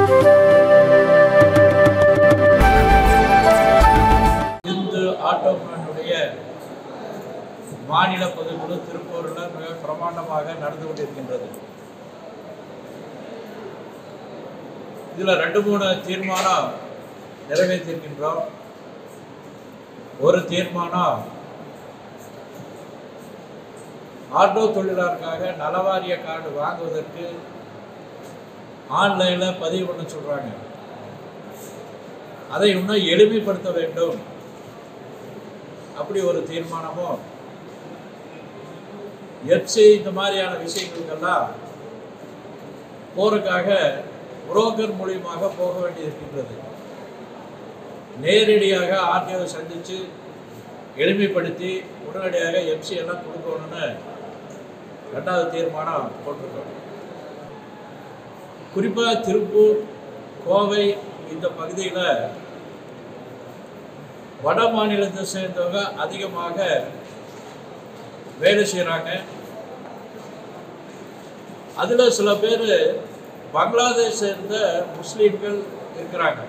இந்து ஆட்டோமனுடைய மாநில பொதுக்குழு திருப்பூரில் மிக பிரமாண்டமாக நடந்து கொண்டிருக்கின்றது இதில் ரெண்டு மூணு தீர்மானம் நிறைவேற்றியிருக்கின்றோம் ஒரு தீர்மானம் ஆட்டோ தொழிலாளருக்காக நலவாரிய கார்டு வாங்குவதற்கு ஆன்லைனில் பதிவு பண்ண சொல்கிறாங்க அதை இன்னும் எளிமைப்படுத்த வேண்டும் அப்படி ஒரு தீர்மானமும் எஃப்சி இந்த மாதிரியான விஷயங்களுக்கெல்லாம் போறதுக்காக புரோக்கர் மூலியமாக போக வேண்டியிருக்கின்றது நேரடியாக ஆர்டிஓ சந்தித்து எளிமைப்படுத்தி உடனடியாக எஃப்சி எல்லாம் கொடுக்கணும்னு ரெண்டாவது தீர்மானம் போட்டிருக்கோம் குறிப்பாக திருப்பூர் கோவை இந்த பகுதியில் வட மாநிலத்தை சேர்ந்தவங்க அதிகமாக வேலை செய்கிறாங்க அதில் சில பேர் பங்களாதேஷ் சேர்ந்த முஸ்லீம்கள் இருக்கிறாங்க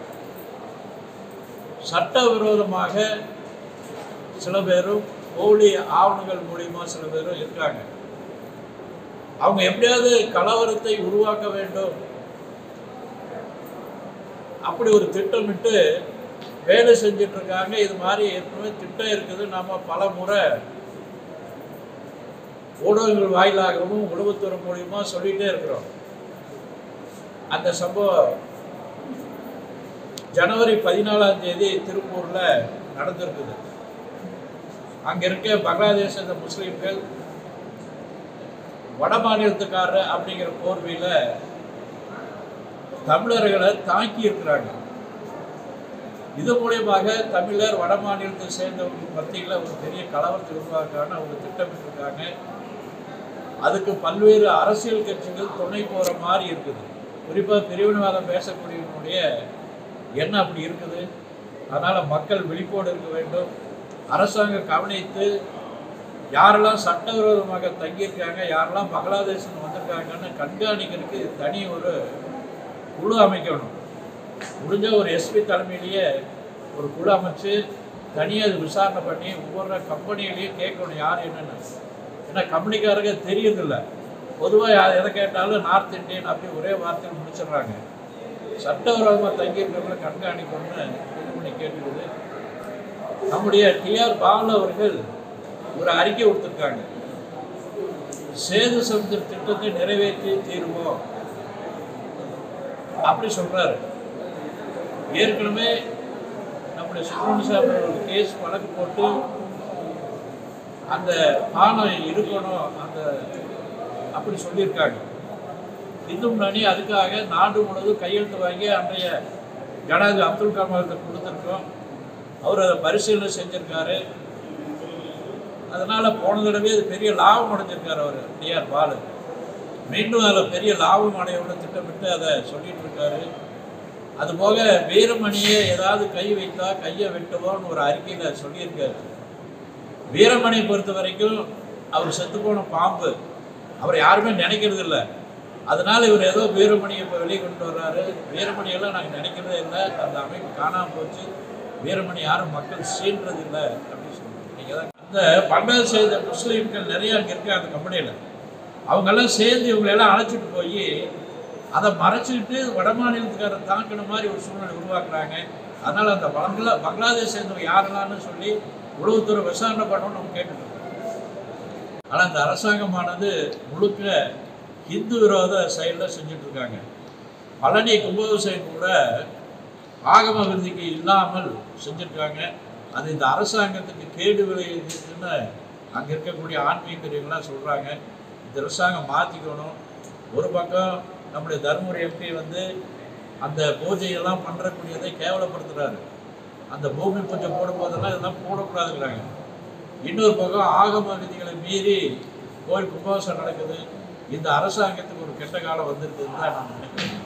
சட்டவிரோதமாக சில பேரும் போலி ஆவணங்கள் மூலியமா சில பேரும் இருக்காங்க அவங்க எப்படியாவது கலவரத்தை உருவாக்க வேண்டும் அப்படி ஒரு திட்டமிட்டு வேலை செஞ்சுட்டு இருக்காங்க இது மாதிரி ஏற்கனவே திட்டம் இருக்குது நம்ம பல முறை ஊடகங்கள் வாயிலாகவும் உளவுத்துறை மூலியமா சொல்லிட்டே இருக்கிறோம் அந்த சம்பவம் ஜனவரி பதினாலாம் தேதி திருப்பூர்ல நடந்திருக்குது அங்க இருக்க பங்களாதேஷ் அந்த முஸ்லீம்கள் வட மாநிலத்துக்காரர் அப்படிங்கிற போர்வையில தமிழர்களை தாக்கி இருக்கிறாங்க இது மூலியமாக தமிழர் வட மாநிலத்தை சேர்ந்தவங்க மத்தியில் ஒரு பெரிய கலவரத்தை உருவாக்கான அவங்க திட்டமிட்டிருக்காங்க அதுக்கு பல்வேறு அரசியல் கட்சிகள் துணை போகிற மாதிரி இருக்குது குறிப்பாக பிரிவினவாதம் பேசக்கூடியவனுடைய எண்ணம் அப்படி இருக்குது அதனால் மக்கள் விழிப்போடு இருக்க வேண்டும் அரசாங்கம் கவனித்து யாரெல்லாம் சட்டவிரோதமாக தங்கியிருக்காங்க யாரெல்லாம் பங்களாதேஷன் வந்திருக்காங்கன்னு கண்காணிக்கிறதுக்கு தனி ஒரு குழு அமைக்கணும் முடிஞ்ச ஒரு எஸ்பி தலைமையிலேயே ஒரு குழு அமைச்சு தனியாக அது விசாரணை பண்ணி ஒவ்வொரு கம்பெனிகளையும் கேட்கணும் யார் என்னென்னு ஏன்னா கம்பெனிக்காரங்க தெரியறதில்ல பொதுவாக யார் எதை கேட்டாலும் நார்த் இந்தியன் அப்படி ஒரே வார்த்தையில் முடிச்சிடுறாங்க சட்டவிரோதமாக தங்கியிருக்கிறவங்களை கண்காணிக்கணும்னு இது பண்ணி கேட்டுக்குது நம்முடைய டிஆர் பாலு அவர்கள் ஒரு அறிக்கை கொடுத்துருக்காங்க சேது சமுத்திர திட்டத்தை நிறைவேற்றி தீருவோம் அப்படி சொல்றாரு ஏற்கனவே நம்முடைய சுப்பிரமணிய சாமி ஒரு கேஸ் வழக்கு போட்டு அந்த பாலம் இருக்கணும் அந்த அப்படி சொல்லியிருக்காங்க இந்து முன்னணி அதுக்காக நாடு முழுவதும் கையெழுத்து வாங்கி அன்றைய ஜனாதிபதி அப்துல் கலாமுக்கு கொடுத்துருக்கோம் அவர் அதை பரிசீலனை செஞ்சிருக்காரு அதனால போன தடவை அது பெரிய லாபம் அடைஞ்சிருக்காரு அவர் டிஆர் பாலு மீண்டும் அதில் பெரிய லாபம் அடையணும்னு திட்டமிட்டு அதை சொல்லிட்டு இருக்காரு அதுபோக வீரமணியை ஏதாவது கை வைத்தா கையை வெட்டுவோம்னு ஒரு அறிக்கையில் சொல்லியிருக்காரு வீரமணியை பொறுத்த வரைக்கும் அவர் செத்து போன பாம்பு அவர் யாருமே நினைக்கிறது இல்லை அதனால இவர் ஏதோ வீரமணியை இப்போ வெளியே கொண்டு வர்றாரு வீரமணியெல்லாம் நாங்கள் நினைக்கிறதே இல்லை அந்த அமைப்பு காணாமல் போச்சு வீரமணி யாரும் மக்கள் சீன்றது இல்லை அப்படின்னு சொல்லுவாங்க நீங்கள் தான் அந்த பங்களாதேஷ் சேர்ந்த முஸ்லீம்கள் நிறைய அங்கே இருக்காங்க அந்த கம்பெனியில் அவங்கெல்லாம் சேர்ந்து இவங்களெல்லாம் அழைச்சிட்டு போய் அதை மறைச்சிக்கிட்டு வட மாநிலத்துக்காரர் தாக்கின மாதிரி ஒரு சூழ்நிலை உருவாக்குறாங்க அதனால் அந்த பங்களா பங்களாதேஷ் சேர்ந்தவங்க யாரெல்லாம்னு சொல்லி உளவுத்துறை விசாரணை பண்ணணும்னு நம்ம கேட்டுட்டு இருக்கோம் ஆனால் அந்த அரசாங்கமானது முழுக்க இந்து விரோத செயலில் செஞ்சுட்டு இருக்காங்க பழனி கும்பாபிஷேகம் கூட ஆகம விருதிக்கு இல்லாமல் செஞ்சுருக்காங்க அது இந்த அரசாங்கத்துக்கு கேடு விளைவிக்குதுன்னு அங்கே இருக்கக்கூடிய ஆன்மீக பெரியவங்களாம் சொல்கிறாங்க இந்த அரசாங்கம் மாற்றிக்கணும் ஒரு பக்கம் நம்முடைய தருமபுரி எம்பி வந்து அந்த பூஜையெல்லாம் பண்ணுறக்கூடியதை கேவலப்படுத்துகிறாரு அந்த பூமி பூஜை போடும்போதெல்லாம் இதெல்லாம் போடக்கூடாதுங்கிறாங்க இன்னொரு பக்கம் ஆகம விதிகளை மீறி கோயில் கும்பாபிஷேகம் நடக்குது இந்த அரசாங்கத்துக்கு ஒரு கெட்ட காலம் வந்திருக்குதுன்னு தான் நான் நினைக்கிறேன்